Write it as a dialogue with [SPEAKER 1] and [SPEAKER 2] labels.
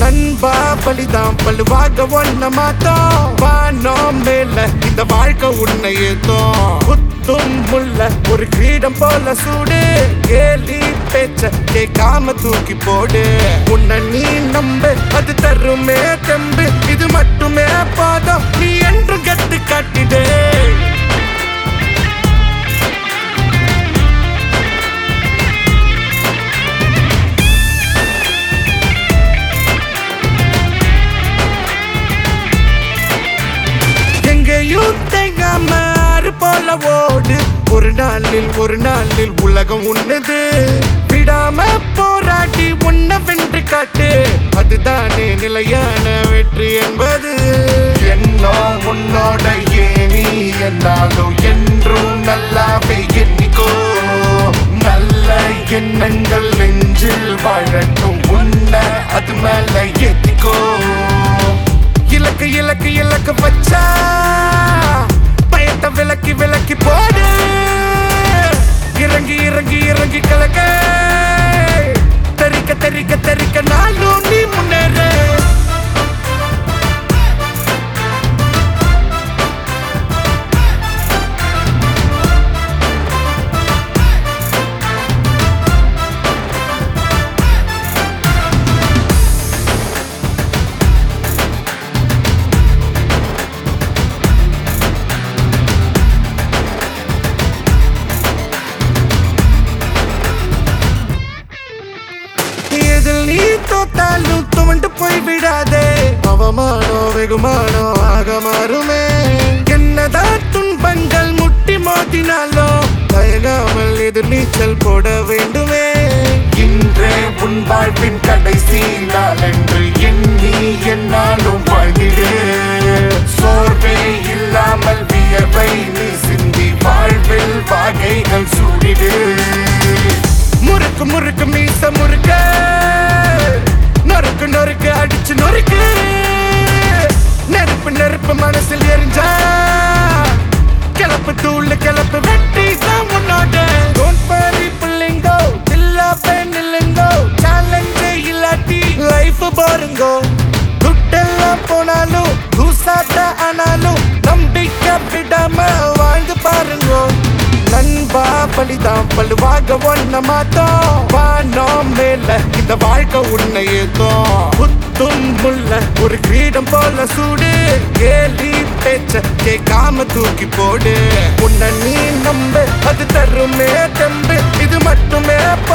[SPEAKER 1] நண்பா பலிதான் பழுவாக ஒன்ன மாத்தோம் வானோம் மேல இந்த வாழ்க்கை உன்னை ஏத்தோம் குத்தும் முள்ள ஒரு கிரீடம் போல சூடு கேலி பேச்ச கேட்காம தூக்கி போடு உன்னை நீ நம்பு அது தருமே தெம்பு இது மட்டுமே போதும் நீ என்றும் கட்டு காட்டிடு எங்கேயும் தேங்காம ஆறு போல ஓடு ஒரு நாளில் ஒரு நாளில் உலகம் உன்னது விடாம போராடி உன்னை வென்று காட்டு அதுதானே நிலையான வெற்றி என்பது என்னோ உன்னோட ஏனி என்னாலும் என்றும் நல்லாவே எண்ணிக்கோ நல்ல எண்ணங்கள் நெஞ்சில் வாழட்டும் உன்னை அது மேல ஏத்திக்கோ இலக்கு இலக்கு இலக்கு வச்சா பயத்தை விலக்கி விலக்கி போடு இறங்கி இறங்கி இறங்கி கலக்க தெரிக்க தெரிக்க தெரிக்க நாளும் நீ முன்னேறு இதில் நீ தோத்தாலும் துவண்டு போய் விடாதே அவமானம் வெகுமானம் ஆக மாறுமே என்னதான் துன்பங்கள் முட்டி மோதினாலும் தயங்காமல் எதிர் நீச்சல் போட வேண்டுமே இன்றே உன் வாழ்வின் கடைசி நாள் என்று எண்ணி என்னாலும் வாழ்ந்திடு சோர்வே இல்லாமல் வியர்வை நீ சிந்தி வாழ்வில் வாகைகள் சூடிடு முறுக்கு முறுக்கு மீச முறுக்க நொறுக்கு நொறுக்கு அடிச்சு நொறுக்கு நெருப்பு நெருப்பு மனசில் எரிஞ்சா கிளப்பு தூள் கிளப்பு வெட்டி தான் உன்னோட டோன்ட் வரி பிள்ளைங்கோ தில்லா பெண்ணில்லைங்கோ சேலஞ்ச் இல்லாட்டி லைஃப் பாருங்கோ துட்டெல்லாம் போனாலும் தூசாத்த ஆனாலும் நம்பிக்கை விடாம வாழ்ந்து பாருங்கோ நண்பா பலிதான் பழுவாக ஒன்ன மாத்தோம் வானோம் மேல இந்த வாழ்க்கை உன்னை ஏத்தோம் குத்தும் முள்ள ஒரு கிரீடம் போல சூடு கேலி பேச்ச கேட்காம தூக்கி போடு உன்னை நீ நம்பு அது தருமே தெம்பு இது மட்டுமே